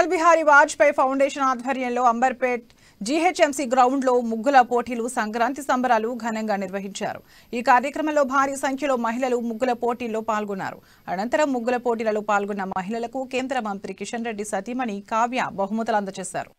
Atal Bihari Vajpayee foundation ఆధ్వర్యంలో Amberpet GHMC గ్రౌండ్లో ముగ్గుల పోటీలు సంక్రాంతి సంబరాలు ఘనంగా నిర్వహించారు ఈ కార్యక్రమంలో భారీ సంఖ్యలో మహిళలు ముగ్గుల పోటీల్లో పాల్గొన్నారు అనంతరం ముగ్గుల పోటీలలో పాల్గొన్న మహిళలకు కేంద్ర మంత్రి కిషన్ రెడ్డి సతీమణి కావ్య బహుమతులు అందజేశారు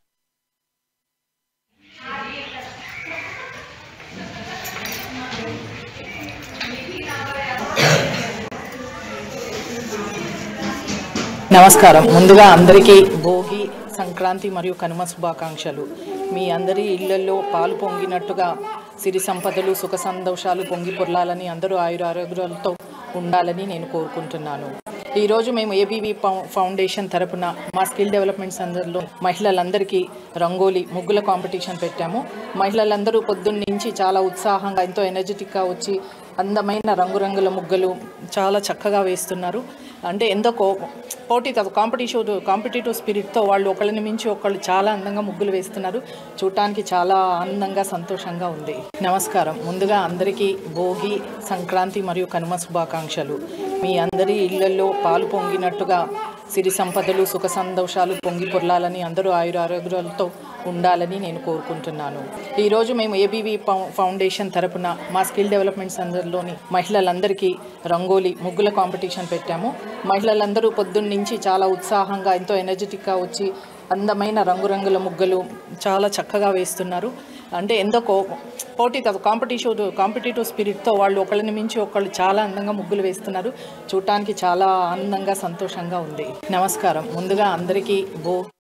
నమస్కారం ముందుగా అందరికీ భోగి సంక్రాంతి మరియు కనుమ శుభాకాంక్షలు మీ అందరి ఇళ్లలో పాలు పొంగినట్టుగా సిరి సంపదలు సుఖ సంతోషాలు పొంగి పొర్లాలని అందరూ ఆయుర ఆరోగ్యాలతో ఉండాలని నేను కోరుకుంటున్నాను ఈరోజు మేము ఏబీవీ ఫౌండేషన్ తరపున మా స్కిల్ డెవలప్మెంట్ సెంటర్లో మహిళలందరికీ రంగోలీ ముగ్గుల కాంపిటీషన్ పెట్టాము మహిళలందరూ పొద్దున్న నుంచి చాలా ఉత్సాహంగా ఎంతో ఎనర్జెటిక్గా వచ్చి అందమైన రంగురంగుల ముగ్గులు చాలా చక్కగా వేస్తున్నారు అంటే ఎంతో కో పోటీ కాదు కాంపిటీషన్ కాంపిటేటివ్ స్పిరిట్తో వాళ్ళు ఒకళ్ళని మించి ఒకళ్ళు చాలా అందంగా ముగ్గులు వేస్తున్నారు చూడటానికి చాలా ఆనందంగా సంతోషంగా ఉంది నమస్కారం ముందుగా అందరికీ భోగి సంక్రాంతి మరియు కనుమ శుభాకాంక్షలు మీ అందరి ఇళ్లలో పాలు పొంగినట్టుగా సిరి సంపదలు సుఖ సంతోషాలు పొంగి పొర్లాలని అందరూ ఆయుర ఆరోగ్యాలతో ఉండాలని నేను కోరుకుంటున్నాను ఈరోజు మేము ఏబీవీ ఫౌండేషన్ తరపున మా స్కిల్ డెవలప్మెంట్ సెంటర్లోని మహిళలందరికీ రంగోలీ ముగ్గుల కాంపిటీషన్ పెట్టాము మహిళలందరూ పొద్దున్న నుంచి చాలా ఉత్సాహంగా ఎంతో ఎనర్జెటిక్గా వచ్చి అందమైన రంగురంగుల ముగ్గులు చాలా చక్కగా వేస్తున్నారు అంటే ఎంతో కో పోటీ కాదు కాంపిటీషన్ కాంపిటేటివ్ స్పిరిట్తో వాళ్ళు ఒకళ్ళని మించి ఒకళ్ళు చాలా అందంగా ముగ్గులు వేస్తున్నారు చూడటానికి చాలా ఆనందంగా సంతోషంగా ఉంది నమస్కారం ముందుగా అందరికీ భో